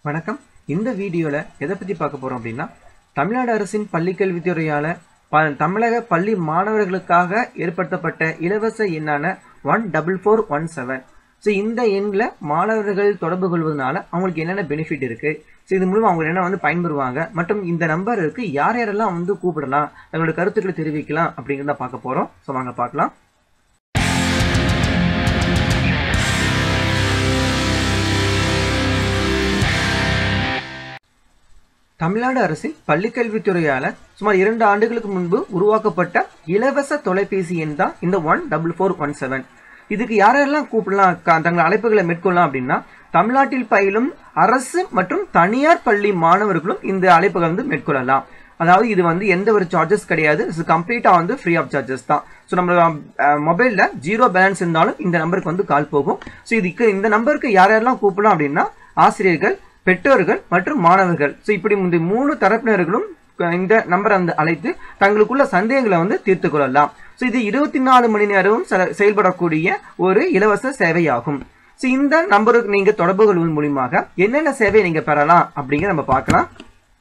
வணக்கம் இந்த வீடியோவில் எதை பற்றி பார்க்க போகிறோம் அப்படின்னா தமிழ்நாடு அரசின் பள்ளிக்கல்வித்துறையால் ப தமிழக பள்ளி மாணவர்களுக்காக ஏற்படுத்தப்பட்ட இலவச எண்ணான one double four one seven so இந்த எண்ணில் மாணவர்கள் தொடர்பு கொள்வதனால அவங்களுக்கு என்னென்ன பெனிஃபிட் இருக்குது ஸோ இது மூலம் அவங்க என்ன வந்து பயன்பெறுவாங்க மற்றும் இந்த நம்பருக்கு யார் யாரெல்லாம் வந்து கூப்பிடலாம் தங்களோட கருத்துக்களை தெரிவிக்கலாம் அப்படிங்கிறத பார்க்க போகிறோம் ஸோ வாங்க பார்க்கலாம் தமிழ்நாடு அரசின் பள்ளிக்கல்வித்துறையால சுமார் இரண்டு ஆண்டுகளுக்கு முன்பு உருவாக்கப்பட்ட இலவச தொலைபேசி எண் தான் இந்த one double four one seven இதுக்கு யாரெல்லாம் கூப்பிடலாம் க- தங்கள் அழைப்புகளை மேற்கொள்ளலாம் அப்படின்னா தமிழ்நாட்டில் பயிலும் அரசு மற்றும் தனியார் பள்ளி மாணவர்களும் இந்த அழைப்புகளை வந்து மேற்கொள்ளலாம் அதாவது இது வந்து எந்த ஒரு சார்ஜஸ் கிடையாது இது கம்ப்ளீட்டா வந்து ஃப்ரீ ஆஃப் சார்ஜஸ் தான் ஸோ நம்ம மொபைல்ல ஜீரோ பேலன்ஸ் இருந்தாலும் இந்த நம்பருக்கு வந்து கால் போகும் ஸோ இதுக்கு இந்த நம்பருக்கு யார் யாரெல்லாம் கூப்பிடலாம் அப்படின்னா ஆசிரியர்கள் பெற்றோர்கள் மற்றும் மாணவர்கள் ஸோ இப்படி இந்த மூணு தரப்பினர்களும் இந்த நம்பரை வந்து அழைத்து தங்களுக்குள்ள சந்தேகங்களை வந்து தீர்த்து கொள்ளலாம் ஸோ இது இருபத்தி நாலு மணி நேரமும் செல- செயல்படக்கூடிய ஒரு இலவச சேவையாகும் ஸோ இந்த நம்பருக்கு நீங்க தொடர்பு கொள்வதன் மூலியமாக என்னென்ன சேவை நீங்க பெறலாம் அப்படிங்கிற நம்ம பார்க்கலாம்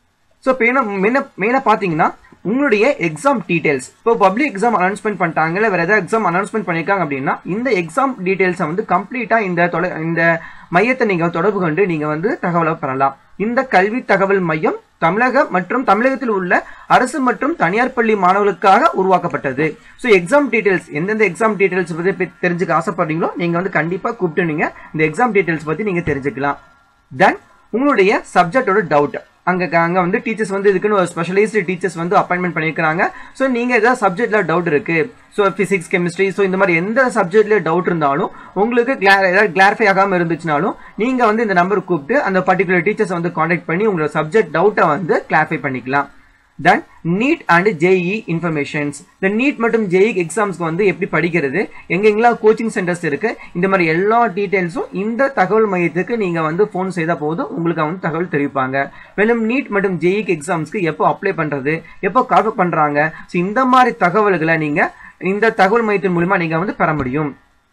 ஸோ இப்போ என்ன மெயினாக மெயினாக பார்த்தீங்கன்னா உங்களுடைய எக்ஸாம் டீடைல்ஸ் இப்போ பப்ளிக் எக்ஸாம் அனௌன்ஸ்மெண்ட் பண்ணிட்டாங்க இல்லை வேறு ஏதாவது எக்ஸாம் அனௌன்ஸ்மெண்ட் பண்ணியிருக்காங்க அப்படின்னா இந்த எக்ஸாம் டீடைல்ஸை வந்து கம்ப்ளீட்டாக இந்த தொலை இந்த மையத்தை நீங்கள் தொடர்பு கொண்டு நீங்கள் வந்து தகவலை பெறலாம் இந்த கல்வி தகவல் மையம் தமிழக மற்றும் தமிழகத்தில் உள்ள அரசு மற்றும் தனியார் பள்ளி மாணவர்களுக்காக உருவாக்கப்பட்டது ஸோ எக்ஸாம் டீடைல்ஸ் எந்தெந்த எக்ஸாம் டீடைல்ஸ் பற்றி பே- தெரிஞ்சுக்க ஆசைப்படுறீங்களோ நீங்கள் வந்து கண்டிப்பாக கூப்பிட்டு நீங்கள் இந்த எக்ஸாம் டீடைல்ஸ் பற்றி நீங்கள் தெரிஞ்சுக்கலாம் தென் உங்களுடைய சப்ஜெக்டோட டவுட் அங்க அங்க வந்து டீச்சர்ஸ் வந்து இதுக்குன்னு ஒரு ஸ்பெஷலைஸ்டு டீச்சர்ஸ் வந்து அப்பாயின்மெண்ட் பண்ணியிருக்காங்க ஸோ நீங்க ஏதாவது சப்ஜெக்ட்ல டவுட் இருக்கு ஸோ பிசிக்ஸ் கெமிஸ்ட்ரி ஸோ இந்த மாதிரி எந்த சப்ஜெக்ட்ல டவுட் இருந்தாலும் உங்களுக்கு கிளா ஏதாவது கிளாரிஃபை ஆகாம இருந்துச்சுனாலும் நீங்க வந்து இந்த நம்பர் கூப்பிட்டு அந்த பர்டிகுலர் டீச்சர்ஸ் வந்து காண்டாக்ட் பண்ணி உங்களோட சப்ஜெக்ட் டவுட்டை வந்து கிளாரிஃபை பண்ணிக்கலாம் then NEET and JEE informations இந்த நீட் மற்றும் ஜேஇ எக்ஸாம்ஸ்க்கு வந்து எப்படி படிக்கிறது எங்கெங்கெல்லாம் கோச்சிங் சென்டர்ஸ் இருக்கு இந்த மாதிரி எல்லா டீடைல்ஸும் இந்த தகவல் மையத்துக்கு நீங்க வந்து ஃபோன் செய்தால் போதும் உங்களுக்கு வந்து தகவல் தெரிவிப்பாங்க மேலும் நீட் மற்றும் ஜேஇ எக்ஸாம்ஸ்க்கு எப்போ அப்ளை பண்றது எப்போ கால் பண்றாங்க ஸோ இந்த மாதிரி தகவல்களை நீங்க இந்த தகவல் மையத்தின் மூலியமா நீங்க வந்து பெற முடியும்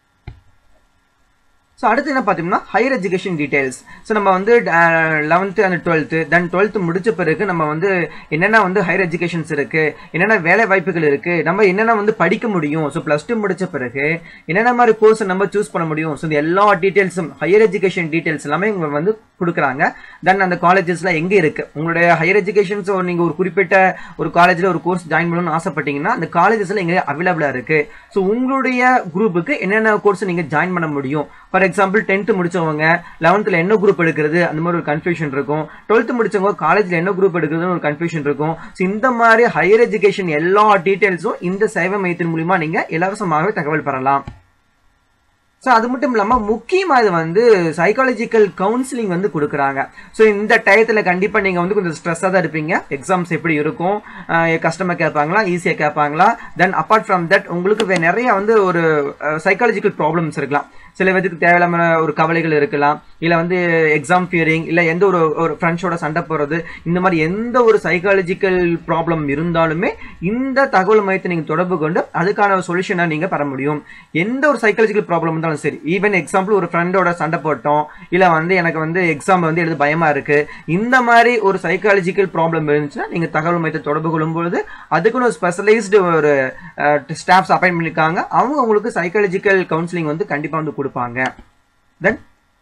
ஸோ அடுத்து என்ன பார்த்தோம்னா ஹையர் எஜுகேஷன் டீடைல்ஸ் ஸோ நம்ம வந்து eleventh and twelfth then twelfth முடிச்ச பிறகு நம்ம வந்து என்னென்ன வந்து ஹையர் எஜுகேஷன்ஸ் இருக்கு என்னென்ன வேலை வாய்ப்புகள் இருக்கு நம்ம என்னென்ன வந்து படிக்க முடியும் ஸோ ப்ளஸ் டூ முடிச்ச பிறகு என்னென்ன மாதிரி கோர்ஸ் நம்ம சூஸ் பண்ண முடியும் ஸோ இந்த எல்லா டீடைல்ஸும் ஹையர் எஜுகேஷன் டீடைல்ஸ் எல்லாமே இவங்க வந்து கொடுக்குறாங்க தென் அந்த காலேஜஸ்லாம் எங்கே இருக்கு உங்களுடைய ஹையர் எஜுகேஷன்ஸ் நீங்க ஒரு குறிப்பிட்ட ஒரு காலேஜில் ஒரு கோர்ஸ் ஜாயின் பண்ணணும்னு ஆசைப்பட்டீங்கன்னா அந்த காலேஜஸ்ல எங்கே அவைலபிளா இருக்கு ஸோ உங்களுடைய குரூப்புக்கு என்னென்ன கோர்ஸ் நீங்க ஜாயின் பண்ண முடியும் ஃபார் எக்ஸாம்பிள் டென்த்து முடிச்சவங்க லெவன்த்தில் என்ன குரூப் எடுக்கிறது அந்த மாதிரி ஒரு கன்ஃபியூஷன் இருக்கும் டுவெல்த்து முடிச்சவங்க காலேஜில் என்ன குரூப் எடுக்கிறதுன்னு ஒரு கன்ஃபியூஷன் இருக்கும் ஸோ இந்த மாதிரி ஹையர் எஜுகேஷன் எல்லா டீடைல்ஸும் இந்த சேவை மையத்தின் மூலியமா நீங்க இலவசமாகவே தகவல் பெறலாம் ஸோ அது மட்டும் இல்லாமல் முக்கியமாக இது வந்து சைக்காலஜிக்கல் கவுன்சிலிங் வந்து கொடுக்குறாங்க ஸோ இந்த டயத்தில் கண்டிப்பாக நீங்கள் வந்து கொஞ்சம் ஸ்ட்ரெஸ்ஸாக தான் இருப்பீங்க எக்ஸாம்ஸ் எப்படி இருக்கும் கஷ்டமாக கேட்பாங்களா ஈஸியாக கேட்பாங்களா தென் அப்பார்ட் ஃப்ரம் தட் உங்களுக்கு வே- நிறைய வந்து ஒரு சைக்காலஜிக்கல் ப்ராப்ளம்ஸ் இருக்கலாம் சில பேருக்கு தேவையில்லாம ஒரு கவலைகள் இருக்கலாம் இல்லை வந்து எக்ஸாம் ஃபியரிங் இல்லை எந்த ஒரு ஒரு ஃப்ரெண்ட்ஸோட சண்டை போடுறது இந்த மாதிரி எந்த ஒரு சைக்காலஜிக்கல் ப்ராப்ளம் இருந்தாலுமே இந்த தகவல் மையத்தை நீங்கள் தொடர்பு கொண்டு அதுக்கான சொல்யூஷனை நீங்கள் பெற முடியும் எந்த ஒரு சைக்காலஜிக்கல் ப்ராப்ளம் இருந்தாலும் சரி ஈவன் எக்ஸாம்பிள் ஒரு ஃப்ரெண்டோட சண்டை போட்டோம் இல்லை வந்து எனக்கு வந்து எக்ஸாம் வந்து எழுத பயமா இருக்கு இந்த மாதிரி ஒரு சைக்காலஜிக்கல் ப்ராப்ளம் இருந்துச்சுன்னா நீங்கள் தகவல் மையத்தை தொடர்பு கொள்ளும்பொழுது அதுக்குன்னு ஒரு ஸ்பெஷலைஸ்டு ஒரு ஸ்டாஃப்ஸ் அப்பாயின் பண்ணியிருக்காங்க அவங்க உங்களுக்கு சைக்காலஜிக்கல் கவுன்சிலிங் வந்து கண்டிப்பாக வந்து கொடுப்பாங்க தென்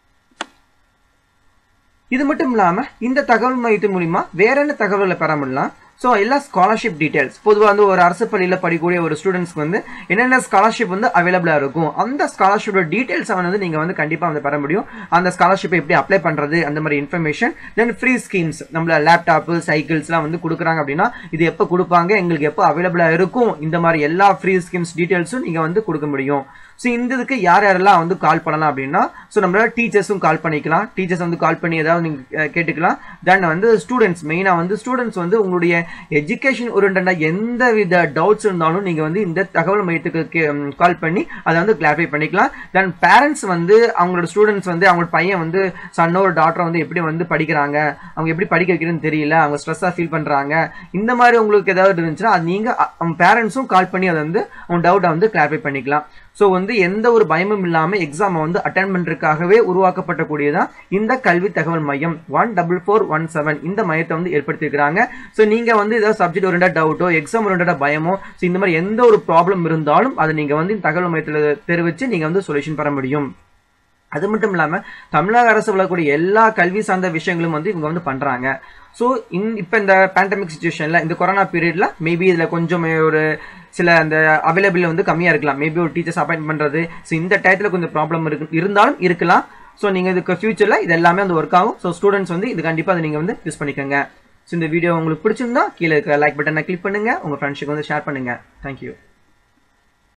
இது மட்டும் இல்லாம இந்த தகவல் மையத்தின் மூலியமா வேற என்ன தகவல்களை பெற முடியலாம் ஸோ எல்லா ஸ்காலர்ஷிப் டீடைல்ஸ் பொதுவாக வந்து ஒரு அரசு பள்ளியில் படிக்கக்கூடிய ஒரு ஸ்டூடெண்ட்ஸ்க்கு வந்து என்னென்ன ஸ்காலர்ஷிப் வந்து அவைலபிளாக இருக்கும் அந்த ஸ்காலர்ஷிப்போட டீடைல்ஸை வந்து நீங்கள் வந்து கண்டிப்பாக வந்து பெற முடியும் அந்த ஸ்காலர்ஷிப்பை எப்படி அப்ளை பண்ணுறது அந்த மாதிரி இன்ஃபர்மேஷன் தென் ஃப்ரீ ஸ்கீம்ஸ் நம்மள லேப்டாப்பு சைக்கிள்ஸ்லாம் வந்து கொடுக்குறாங்க அப்படின்னா இது எப்போ கொடுப்பாங்க எங்களுக்கு எப்போ அவைலபிளாக இருக்கும் இந்த மாதிரி எல்லா ஃப்ரீ ஸ்கீம்ஸ் டீடைல்ஸும் நீங்கள் வந்து கொடுக்க முடியும் ஸோ இந்த இதுக்கு யார் யாரெல்லாம் வந்து கால் பண்ணலாம் அப்படின்னா ஸோ நம்மளால டீச்சர்ஸும் கால் பண்ணிக்கலாம் டீச்சர்ஸ் வந்து கால் பண்ணி ஏதாவது நீங்கள் கேட்டுக்கலாம் தென் வந்து ஸ்டூடெண்ட்ஸ் மெயினாக வந்து ஸ்டூடெண்ட்ஸ் வந்து உங்களுடைய எஜுகேஷன் ஓரியன்டாக எந்த வித டவுட்ஸ் இருந்தாலும் நீங்கள் வந்து இந்த தகவல் மையத்துக்கு கால் பண்ணி அதை வந்து கிளாரிஃபை பண்ணிக்கலாம் தென் பேரண்ட்ஸ் வந்து அவங்களோட ஸ்டூடெண்ட்ஸ் வந்து அவங்களோட பையன் வந்து சன்னோ ஒரு டாக்டர் வந்து எப்படி வந்து படிக்கிறாங்க அவங்க எப்படி படிக்க வைக்கிறதுன்னு தெரியல அவங்க ஸ்ட்ரெஸ்ஸாக ஃபீல் பண்ணுறாங்க இந்த மாதிரி உங்களுக்கு ஏதாவது இருந்துச்சுன்னா அது நீங்கள் அவங்க பேரண்ட்ஸும் கால் பண்ணி அதை வந்து அவங்க டவுட்டை வந்து கிளாரிஃபை பண்ணிக்கலாம் ஸோ வந்து எந்த ஒரு பயமும் இல்லாமல் எக்ஸாமை வந்து அட்டன் பண்ணுறதுக்காகவே உருவாக்கப்பட்டக்கூடியதான் இந்த கல்வி தகவல் மையம் one double four one seven இந்த மையத்தை வந்து ஏற்படுத்தியிருக்கிறாங்க ஸோ நீங்கள் வந்து ஏதாவது சப்ஜெக்ட் ஓரியன்டா டவுட்டோ எக்ஸாம் ஓரியன்டா பயமோ ஸோ இந்த மாதிரி எந்த ஒரு ப்ராப்ளம் இருந்தாலும் அதை நீங்கள் வந்து இந்த தகவல் மையத்தில் தெரிவித்து நீங்கள் வந்து சொல்யூஷன் பெற முடியும் அது மட்டும் இல்லாமல் தமிழக அரசு விளக்கக்கூடிய எல்லா கல்வி சார்ந்த விஷயங்களும் வந்து இவங்க வந்து பண்ணுறாங்க ஸோ இன் இப்போ இந்த பேண்டமிக் சுச்சுவேஷனில் இந்த கொரோனா பீரியடில் மேபி இதில் கொஞ்சம் ஒரு சில அந்த அவைலபிள் வந்து கம்மியாக இருக்கலாம் மேபி ஒரு டீச்சர்ஸ் அப்பாயின்ட் பண்ணுறது ஸோ இந்த டயத்தில் கொஞ்சம் ப்ராப்ளம் இருக்கு இருந்தாலும் இருக்கலாம் ஸோ நீங்கள் இதுக்கு ஃபியூச்சரில் இது எல்லாமே வந்து ஒர்க் ஆகும் ஸோ ஸ்டூடெண்ட்ஸ் வந்து இது கண்டிப்பாக அதை நீங்கள் வந்து யூஸ் பண்ணிக்கோங்க ஸோ இந்த வீடியோ உங்களுக்கு பிடிச்சிருந்தா கீழே இருக்கிற லைக் பட்டனை கிளிக் பண்ணுங்கள் உங்கள் ஃப்ரெண்ட்ஸுக்கு வந்து ஷேர் பண்ணுங்கள் தேங்க்யூ